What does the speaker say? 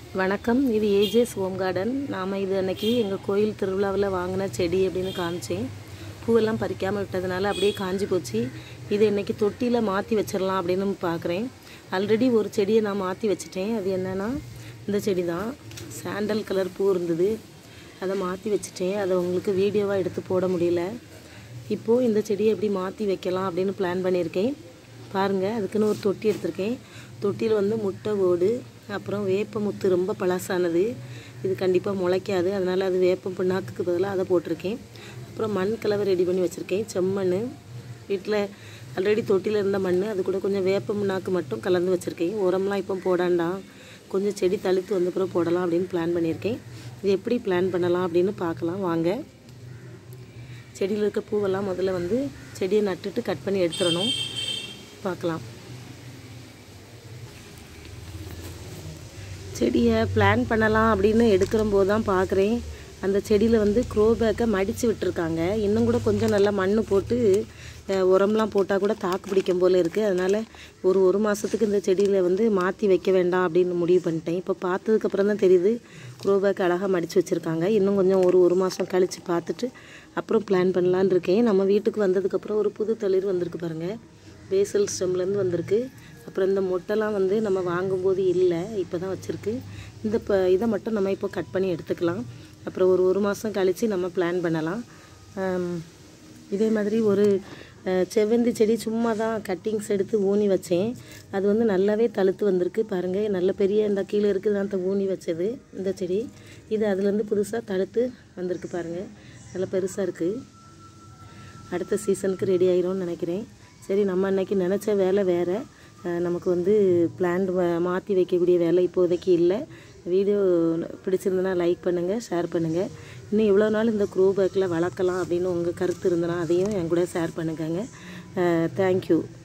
வணக்கம் இது ஏஜேஸ் home garden நாம் இது அன்னைக்கு எங்கள் கோயில் திருவிழாவில் வாங்கின செடி அப்படின்னு காமிச்சேன் பூவெல்லாம் பறிக்காமல் விட்டதுனால அப்படியே காஞ்சி போச்சு இது இன்னைக்கு தொட்டியில் மாற்றி வச்சிடலாம் அப்படின்னு பார்க்குறேன் ஆல்ரெடி ஒரு செடியை நான் மாற்றி வச்சிட்டேன் அது என்னென்னா இந்த செடி தான் சாண்டல் கலர் பூ இருந்தது அதை மாற்றி வச்சிட்டேன் அதை உங்களுக்கு வீடியோவாக எடுத்து போட முடியல இப்போது இந்த செடியை எப்படி மாற்றி வைக்கலாம் அப்படின்னு பிளான் பண்ணியிருக்கேன் பாருங்கள் அதுக்குன்னு ஒரு தொட்டி எடுத்திருக்கேன் தொட்டியில் வந்து முட்டை ஓடு அப்புறம் வேப்ப முத்து ரொம்ப பழசானது இது கண்டிப்பாக முளைக்காது அதனால் அது வேப்ப புண்ணாக்குக்கு பதிலாக அதை போட்டிருக்கேன் அப்புறம் மண் கலவை ரெடி பண்ணி வச்சுருக்கேன் செம்மண் வீட்டில் ஆல்ரெடி தொட்டியில் இருந்த மண் அது கூட கொஞ்சம் வேப்ப புண்ணாக்கு மட்டும் கலந்து வச்சுருக்கேன் உரம்லாம் இப்போ போடாண்டாம் கொஞ்சம் செடி தழுத்து வந்த பிறகு போடலாம் அப்படின்னு பிளான் பண்ணியிருக்கேன் இது எப்படி பிளான் பண்ணலாம் அப்படின்னு பார்க்கலாம் வாங்க செடியில் இருக்க பூவெல்லாம் முதல்ல வந்து செடியை நட்டுட்டு கட் பண்ணி எடுத்துடணும் பார்க்கலாம் செடியை பிளான் பண்ணலாம் அப்படின்னு எடுக்கிற போது தான் பார்க்குறேன் அந்த செடியில் வந்து க்ரோ பேக்கை மடித்து விட்டுருக்காங்க இன்னும் கூட கொஞ்சம் நல்லா மண் போட்டு அஹ், உரம்லாம் போட்டால் கூட தாக்கு பிடிக்கும் போல் இருக்குது அதனால் ஒரு ஒரு மாதத்துக்கு இந்த செடியில் வந்து மாற்றி வைக்க வேண்டாம் அப்படின்னு முடிவு பண்ணிட்டேன் இப்போ பார்த்ததுக்கப்புறம் தான் தெரியுது க்ரோ பேக் அழகாக மடித்து வச்சுருக்காங்க இன்னும் கொஞ்சம் ஒரு ஒரு மாதம் கழித்து பார்த்துட்டு அப்புறம் பிளான் பண்ணலான்னு இருக்கேன் நம்ம வீட்டுக்கு வந்ததுக்கப்புறம் ஒரு புது தளிர் வந்திருக்கு பாருங்கள் பேசல் ஸ்டெம்லேருந்து வந்திருக்கு அப்புறம் இந்த மொட்டைலாம் வந்து நம்ம வாங்கும்போது இல்லை இப்போ தான் வச்சுருக்கு இந்த இப்போ இதை மட்டும் நம்ம இப்போ கட் பண்ணி எடுத்துக்கலாம் அப்புறம் ஒரு ஒரு மாதம் கழித்து நம்ம பிளான் பண்ணலாம் ஆம், இதே மாதிரி ஒரு அஹ், செவ்வந்தி செடி சும்மா தான் கட்டிங்ஸ் எடுத்து ஊனி வச்சேன் அது வந்து நல்லாவே தழுத்து வந்திருக்கு பாருங்கள் நல்ல பெரிய இந்த கீழே இருக்குது தான் அந்த ஊனி வச்சது இந்த செடி இது அதுலேருந்து புதுசாக தழுத்து வந்திருக்கு பாருங்கள் நல்லா பெருசாக இருக்குது அடுத்த சீசனுக்கு ரெடி ஆயிரும்னு நினைக்கிறேன் சரி நம்ம அன்னைக்கு நினச்ச வேலை வேறு அஹ் நமக்கு வந்து பிளான் மாற்றி வைக்கக்கூடிய வேலை இப்போதைக்கு இல்லை வீடியோ பிடிச்சிருந்தனா லைக் பண்ணுங்கள் ஷேர் பண்ணுங்கள் இன்னும் எவ்வளோ நாள் இந்த க்ரூ பேக்கில் வளர்க்கலாம் அப்படின்னு உங்கள் கருத்து இருந்தனா அதையும் என் கூட ஷேர் பண்ணுங்கங்க தேங்க்யூ